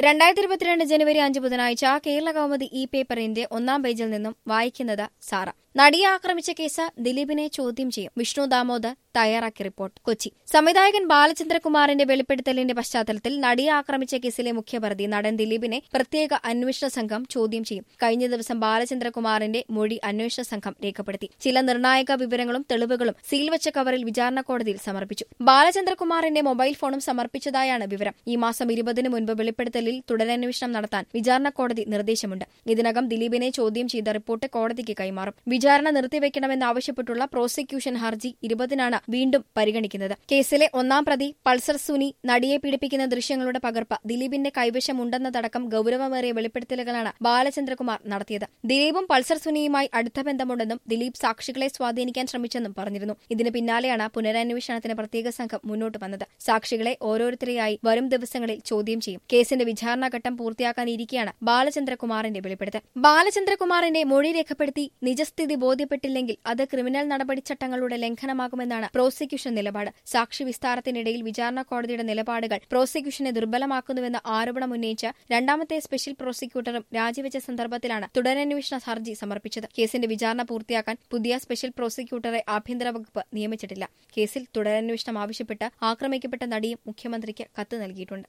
രണ്ടായിരത്തി ഇരുപത്തിരണ്ട് ജനുവരി അഞ്ച് ബുധനാഴ്ച കേരള കൗമുദി ഇ പേപ്പറിന്റെ ഒന്നാം പേജിൽ നിന്നും വായിക്കുന്നത് സാറ നടിയെ ആക്രമിച്ച കേസ് ദിലീപിനെ ചോദ്യം ചെയ്യും വിഷ്ണു ദാമോദർ തയ്യാറാക്കിയ റിപ്പോർട്ട് കൊച്ചി സംവിധായകൻ ബാലചന്ദ്രകുമാറിന്റെ വെളിപ്പെടുത്തലിന്റെ പശ്ചാത്തലത്തിൽ നടിയെ ആക്രമിച്ച കേസിലെ മുഖ്യപ്രതി നടൻ ദിലീപിനെ പ്രത്യേക അന്വേഷണ സംഘം ചോദ്യം ചെയ്യും കഴിഞ്ഞ ദിവസം ബാലചന്ദ്രകുമാറിന്റെ മൊഴി അന്വേഷണ സംഘം രേഖപ്പെടുത്തി ചില നിർണായക വിവരങ്ങളും തെളിവുകളും സീൽ വെച്ച കവറിൽ വിചാരണ കോടതിയിൽ സമർപ്പിച്ചു ബാലചന്ദ്രകുമാറിന്റെ മൊബൈൽ ഫോണും സമർപ്പിച്ചതായാണ് വിവരം ഈ മാസം ഇരുപതിന് മുൻപ് വെളിപ്പെടുത്തലിൽ തുടരന്വേഷണം നടത്താൻ വിചാരണ കോടതി നിർദ്ദേശമുണ്ട് ഇതിനകം ദിലീപിനെ ചോദ്യം ചെയ്ത റിപ്പോർട്ട് കോടതിക്ക് കൈമാറും വിചാരണ നിർത്തിവെക്കണമെന്നാവശ്യപ്പെട്ടുള്ള പ്രോസിക്യൂഷൻ ഹർജി ഇരുപതിനാണ് വീണ്ടും പരിഗണിക്കുന്നത് കേസിലെ ഒന്നാം പ്രതി പൾസർ സുനി നടിയെ പീഡിപ്പിക്കുന്ന ദൃശ്യങ്ങളുടെ പകർപ്പ് ദിലീപിന്റെ കൈവശമുണ്ടെന്നതടക്കം ഗൌരവമേറിയ വെളിപ്പെടുത്തലുകളാണ് ബാലചന്ദ്രകുമാർ നടത്തിയത് ദിലീപും പൾസർ സുനിയുമായി അടുത്ത ബന്ധമുണ്ടെന്നും ദിലീപ് സാക്ഷികളെ സ്വാധീനിക്കാൻ ശ്രമിച്ചെന്നും പറഞ്ഞിരുന്നു ഇതിന് പിന്നാലെയാണ് പുനരന്വേഷണത്തിന് പ്രത്യേക സംഘം മുന്നോട്ട് വന്നത് സാക്ഷികളെ ഓരോരുത്തരെയായി വരും ദിവസങ്ങളിൽ ചോദ്യം ചെയ്യും കേസിന്റെ വിചാരണഘട്ടം പൂർത്തിയാക്കാനിരിക്കെയാണ് ബാലചന്ദ്രകുമാറിന്റെ വെളിപ്പെടുത്തൽ ബാലചന്ദ്രകുമാറിന്റെ മൊഴി രേഖപ്പെടുത്തി നിജസ്ഥിതി ബോധ്യപ്പെട്ടില്ലെങ്കിൽ അത് ക്രിമിനൽ നടപടിച്ചട്ടങ്ങളുടെ ലംഘനമാകുമെന്നാണ് പ്രോസിക്യൂഷൻ നിലപാട് സാക്ഷി വിസ്താരത്തിനിടയിൽ വിചാരണ കോടതിയുടെ നിലപാടുകൾ പ്രോസിക്യൂഷനെ ദുർബലമാക്കുന്നുവെന്ന ആരോപണം ഉന്നയിച്ച് രണ്ടാമത്തെ സ്പെഷ്യൽ പ്രോസിക്യൂട്ടറും രാജിവെച്ച സന്ദർഭത്തിലാണ് തുടരന്വേഷണ ഹർജി സമർപ്പിച്ചത് കേസിന്റെ വിചാരണ പൂർത്തിയാക്കാൻ പുതിയ സ്പെഷ്യൽ പ്രോസിക്യൂട്ടറെ ആഭ്യന്തര വകുപ്പ് നിയമിച്ചിട്ടില്ല കേസിൽ തുടരന്വേഷണം ആവശ്യപ്പെട്ട് ആക്രമിക്കപ്പെട്ട നടിയും മുഖ്യമന്ത്രിക്ക് കത്ത് നൽകിയിട്ടുണ്ട്